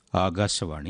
ആകാശവാണി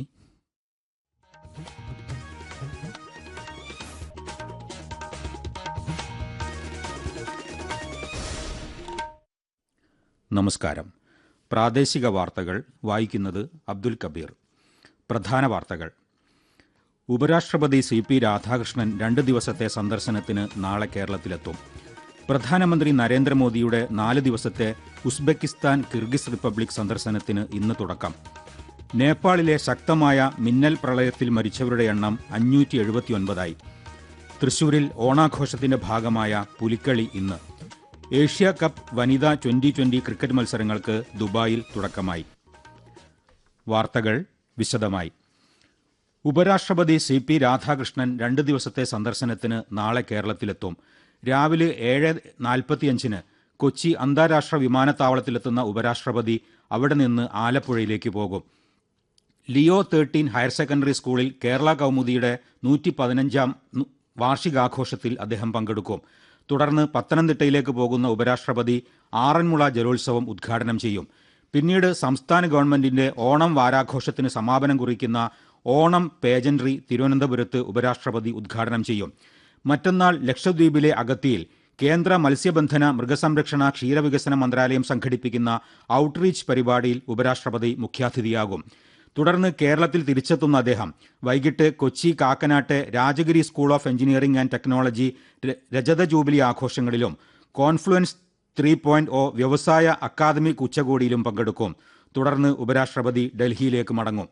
നമസ്കാരം പ്രാദേശിക വാർത്തകൾ വായിക്കുന്നത് അബ്ദുൽ കബീർ പ്രധാന വാർത്തകൾ ഉപരാഷ്ട്രപതി സി പി രാധാകൃഷ്ണൻ രണ്ട് ദിവസത്തെ സന്ദർശനത്തിന് നാളെ കേരളത്തിലെത്തും പ്രധാനമന്ത്രി നരേന്ദ്രമോദിയുടെ നാല് ദിവസത്തെ ഉസ്ബെക്കിസ്ഥാൻ കിർഗിസ് റിപ്പബ്ലിക് സന്ദർശനത്തിന് ഇന്ന് തുടക്കം നേപ്പാളിലെ ശക്തമായ മിന്നൽ പ്രളയത്തിൽ മരിച്ചവരുടെ എണ്ണം അഞ്ഞൂറ്റി എഴുപത്തിയൊൻപതായി തൃശൂരിൽ ഓണാഘോഷത്തിന്റെ ഭാഗമായ പുലിക്കളി ഇന്ന് ഏഷ്യ കപ്പ് വനിതാ ട്വന്റി ട്വന്റി ക്രിക്കറ്റ് മത്സരങ്ങൾക്ക് ദുബായിൽ തുടക്കമായി വാർത്തകൾ വിശദമായി ഉപരാഷ്ട്രപതി സി പി രാധാകൃഷ്ണൻ രണ്ട് ദിവസത്തെ സന്ദർശനത്തിന് നാളെ കേരളത്തിലെത്തും രാവിലെ ഏഴ് നാൽപ്പത്തിയഞ്ചിന് കൊച്ചി അന്താരാഷ്ട്ര വിമാനത്താവളത്തിലെത്തുന്ന ഉപരാഷ്ട്രപതി അവിടെ നിന്ന് ആലപ്പുഴയിലേക്ക് പോകും ലിയോ തേർട്ടീൻ ഹയർ സെക്കൻഡറി സ്കൂളിൽ കേരള കൗമുദിയുടെ നൂറ്റി പതിനഞ്ചാം വാർഷികാഘോഷത്തിൽ അദ്ദേഹം പങ്കെടുക്കും തുടർന്ന് പത്തനംതിട്ടയിലേക്ക് പോകുന്ന ഉപരാഷ്ട്രപതി ആറന്മുള ജലോത്സവം ഉദ്ഘാടനം ചെയ്യും പിന്നീട് സംസ്ഥാന ഗവൺമെന്റിന്റെ ഓണം വാരാഘോഷത്തിന് സമാപനം കുറിക്കുന്ന ഓണം പേജൻട്രി തിരുവനന്തപുരത്ത് ഉപരാഷ്ട്രപതി ഉദ്ഘാടനം ചെയ്യും മറ്റന്നാൾ ലക്ഷദ്വീപിലെ അഗത്തിയിൽ കേന്ദ്ര മത്സ്യബന്ധന മൃഗസംരക്ഷണ ക്ഷീരവികസന മന്ത്രാലയം സംഘടിപ്പിക്കുന്ന ഔട്ട്റീച്ച് പരിപാടിയിൽ ഉപരാഷ്ട്രപതി മുഖ്യാതിഥിയാകും തുടർന്ന് കേരളത്തിൽ തിരിച്ചെത്തുന്ന അദ്ദേഹം വൈകിട്ട് കൊച്ചി കാക്കനാട്ടെ Rajagiri School of Engineering and Technology ര- രജത ജൂബിലി ആഘോഷങ്ങളിലും കോൺഫ്ലുവൻസ് ത്രീ പോയിന്റ് ഒ വ്യവസായ അക്കാദമിക് ഉച്ചകോടിയിലും പങ്കെടുക്കും തുടർന്ന് ഉപരാഷ്ട്രപതി ഡൽഹിയിലേക്ക് മടങ്ങും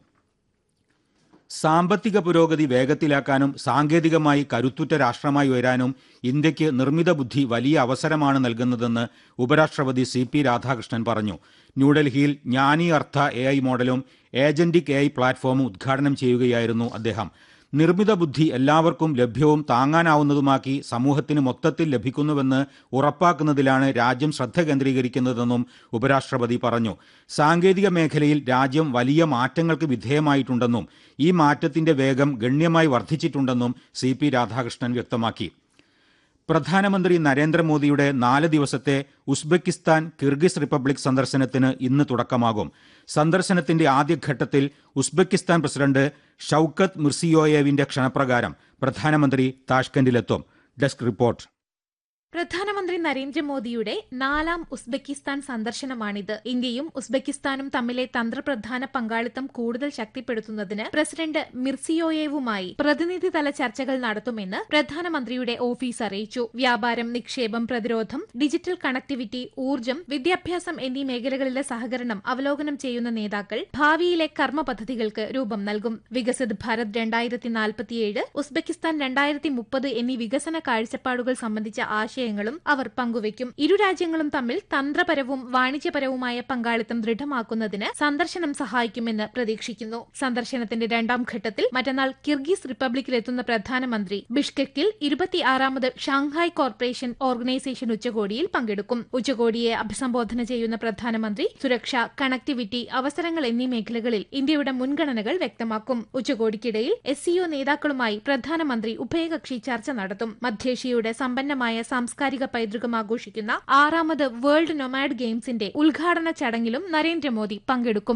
സാമ്പത്തിക പുരോഗതി വേഗത്തിലാക്കാനും സാങ്കേതികമായി കരുത്തുറ്റ രാഷ്ട്രമായി ഉയരാനും ഇന്ത്യക്ക് നിർമ്മിത ബുദ്ധി വലിയ അവസരമാണ് നൽകുന്നതെന്ന് ഉപരാഷ്ട്രപതി സി പി രാധാകൃഷ്ണൻ പറഞ്ഞു ന്യൂഡൽഹിയിൽ ജ്ഞാനി അർത്ഥ എ ഐ മോഡലും ഏജന്റിക് എ ഐ പ്ലാറ്റ്ഫോമും ഉദ്ഘാടനം ചെയ്യുകയായിരുന്നു അദ്ദേഹം നിർമ്മിത ബുദ്ധി എല്ലാവർക്കും ലഭ്യവും താങ്ങാനാവുന്നതുമാക്കി സമൂഹത്തിന് മൊത്തത്തിൽ ലഭിക്കുന്നുവെന്ന് ഉറപ്പാക്കുന്നതിലാണ് രാജ്യം ശ്രദ്ധ കേന്ദ്രീകരിക്കുന്നതെന്നും ഉപരാഷ്ട്രപതി പറഞ്ഞു സാങ്കേതിക മേഖലയിൽ രാജ്യം വലിയ മാറ്റങ്ങൾക്ക് വിധേയമായിട്ടുണ്ടെന്നും ഈ മാറ്റത്തിന്റെ വേഗം ഗണ്യമായി വർദ്ധിച്ചിട്ടുണ്ടെന്നും സി പി രാധാകൃഷ്ണൻ വ്യക്തമാക്കി പ്രധാനമന്ത്രി നരേന്ദ്രമോദിയുടെ നാല് ദിവസത്തെ ഉസ്ബെക്കിസ്ഥാൻ കിർഗിസ് റിപ്പബ്ലിക് സന്ദർശനത്തിന് ഇന്ന് തുടക്കമാകും സന്ദർശനത്തിന്റെ ആദ്യഘട്ടത്തിൽ ഉസ്ബെക്കിസ്ഥാൻ പ്രസിഡന്റ് ഷൌക്കത്ത് മിർസിയോയേവിന്റെ ക്ഷണപ്രകാരം പ്രധാനമന്ത്രി താഷ്കന്റിലെത്തും ഡെസ്ക് റിപ്പോർട്ട് പ്രധാനമന്ത്രി നരേന്ദ്രമോദിയുടെ നാലാം ഉസ്ബെക്കിസ്ഥാൻ സന്ദർശനമാണിത് ഇന്ത്യയും ഉസ്ബെക്കിസ്ഥാനും തമ്മിലെ തന്ത്രപ്രധാന പങ്കാളിത്തം കൂടുതൽ ശക്തിപ്പെടുത്തുന്നതിന് പ്രസിഡന്റ് മിർസിയോയേവുമായി പ്രതിനിധിതല ചർച്ചകൾ നടത്തുമെന്ന് പ്രധാനമന്ത്രിയുടെ ഓഫീസ് അറിയിച്ചു വ്യാപാരം നിക്ഷേപം പ്രതിരോധം ഡിജിറ്റൽ കണക്ടിവിറ്റി ഊർജ്ജം വിദ്യാഭ്യാസം എന്നീ മേഖലകളിലെ സഹകരണം അവലോകനം ചെയ്യുന്ന നേതാക്കൾ ഭാവിയിലെ കർമ്മ പദ്ധതികൾക്ക് രൂപം നൽകും വികസിത് ഭാരത് രണ്ടായിരത്തി നാൽപ്പത്തിയേഴ് ഉസ്ബെക്കിസ്ഥാൻ രണ്ടായിരത്തി മുപ്പത് എന്നീ വികസന കാഴ്ചപ്പാടുകൾ സംബന്ധിച്ച ആശയങ്ങളും അവർ പങ്കുവയ്ക്കും ഇരു രാജ്യങ്ങളും തമ്മിൽ തന്ത്രപരവും വാണിജ്യപരവുമായ പങ്കാളിത്തം ദൃഢമാക്കുന്നതിന് സന്ദർശനം സഹായിക്കുമെന്ന് പ്രതീക്ഷിക്കുന്നു സന്ദർശനത്തിന്റെ രണ്ടാം ഘട്ടത്തിൽ മറ്റന്നാൾ കിർഗീസ് റിപ്പബ്ലിക്കിലെത്തുന്ന പ്രധാനമന്ത്രി ബിഷ്കെക്കിൽ ഇരുപത്തിയാറാമത് ഷാങ്ഹായ് കോർപ്പറേഷൻ ഓർഗനൈസേഷൻ ഉച്ചകോടിയിൽ പങ്കെടുക്കും ഉച്ചകോടിയെ അഭിസംബോധന ചെയ്യുന്ന പ്രധാനമന്ത്രി സുരക്ഷ കണക്ടിവിറ്റി അവസരങ്ങൾ എന്നീ മേഖലകളിൽ ഇന്ത്യയുടെ മുൻഗണനകൾ വ്യക്തമാക്കും ഉച്ചകോടിക്കിടയിൽ എസ് സിഒ നേതാക്കളുമായി പ്രധാനമന്ത്രി ഉഭയകക്ഷി ചർച്ച നടത്തും മധ്യേഷ്യയുടെ സമ്പന്നമായ സാംസ്കാരിക പൈതൃകം ആഘോഷിക്കുന്ന ആറാമത് വേൾഡ് നൊമാഡ് ഗെയിംസിന്റെ ഉദ്ഘാടന ചടങ്ങിലും നരേന്ദ്രമോദി പങ്കെടുക്കും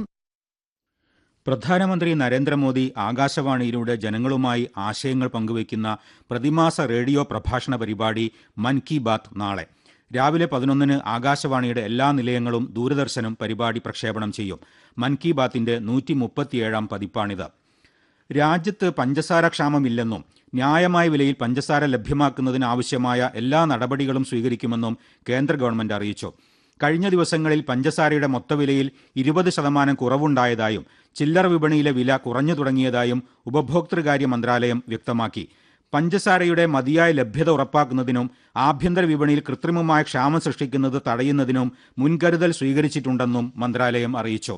പ്രധാനമന്ത്രി നരേന്ദ്രമോദി ആകാശവാണിയിലൂടെ ജനങ്ങളുമായി ആശയങ്ങൾ പങ്കുവയ്ക്കുന്ന പ്രതിമാസ റേഡിയോ പ്രഭാഷണ പരിപാടി മൻ കി ബാത്ത് നാളെ രാവിലെ പതിനൊന്നിന് ആകാശവാണിയുടെ എല്ലാ നിലയങ്ങളും ദൂരദർശനും പരിപാടി പ്രക്ഷേപണം ചെയ്യും മൻ കി ബാത്തിന്റെ നൂറ്റി മുപ്പത്തിയേഴാം പതിപ്പാണിത് രാജ്യത്ത് പഞ്ചസാര ക്ഷാമമില്ലെന്നും ന്യായമായ വിലയിൽ പഞ്ചസാര ലഭ്യമാക്കുന്നതിന് ആവശ്യമായ എല്ലാ നടപടികളും സ്വീകരിക്കുമെന്നും കേന്ദ്ര ഗവൺമെന്റ് അറിയിച്ചു കഴിഞ്ഞ ദിവസങ്ങളിൽ പഞ്ചസാരയുടെ മൊത്തവിലയിൽ ഇരുപത് ശതമാനം കുറവുണ്ടായതായും ചില്ലറ വിപണിയിലെ വില കുറഞ്ഞു തുടങ്ങിയതായും ഉപഭോക്തൃകാര്യ മന്ത്രാലയം വ്യക്തമാക്കി പഞ്ചസാരയുടെ മതിയായ ലഭ്യത ഉറപ്പാക്കുന്നതിനും ആഭ്യന്തര വിപണിയിൽ കൃത്രിമമായ ക്ഷാമം സൃഷ്ടിക്കുന്നത് തടയുന്നതിനും മുൻകരുതൽ സ്വീകരിച്ചിട്ടുണ്ടെന്നും മന്ത്രാലയം അറിയിച്ചു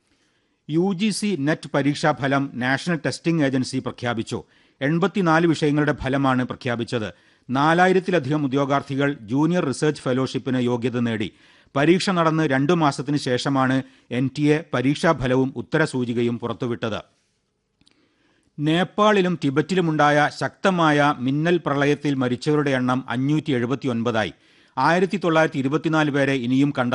യു ജി സി നെറ്റ് പരീക്ഷാ ഫലം നാഷണൽ ടെസ്റ്റിംഗ് ഏജൻസി പ്രഖ്യാപിച്ചു എൺപത്തിനാല് വിഷയങ്ങളുടെ ഫലമാണ് പ്രഖ്യാപിച്ചത് നാലായിരത്തിലധികം ഉദ്യോഗാർത്ഥികൾ ജൂനിയർ റിസർച്ച് ഫെലോഷിപ്പിന് യോഗ്യത നേടി പരീക്ഷ നടന്ന് രണ്ടു മാസത്തിന് ശേഷമാണ് എൻ ടി എ പരീക്ഷാഫലവും ഉത്തരസൂചികയും പുറത്തുവിട്ടത് നേപ്പാളിലും ടിബറ്റിലുമുണ്ടായ ശക്തമായ മിന്നൽ പ്രളയത്തിൽ മരിച്ചവരുടെ എണ്ണം അഞ്ഞൂറ്റി എഴുപത്തിയൊൻപതായി ആയിരത്തി തൊള്ളായിരത്തി ഇരുപത്തിനാല് പേരെ ഇനിയും കണ്ടെത്താൻ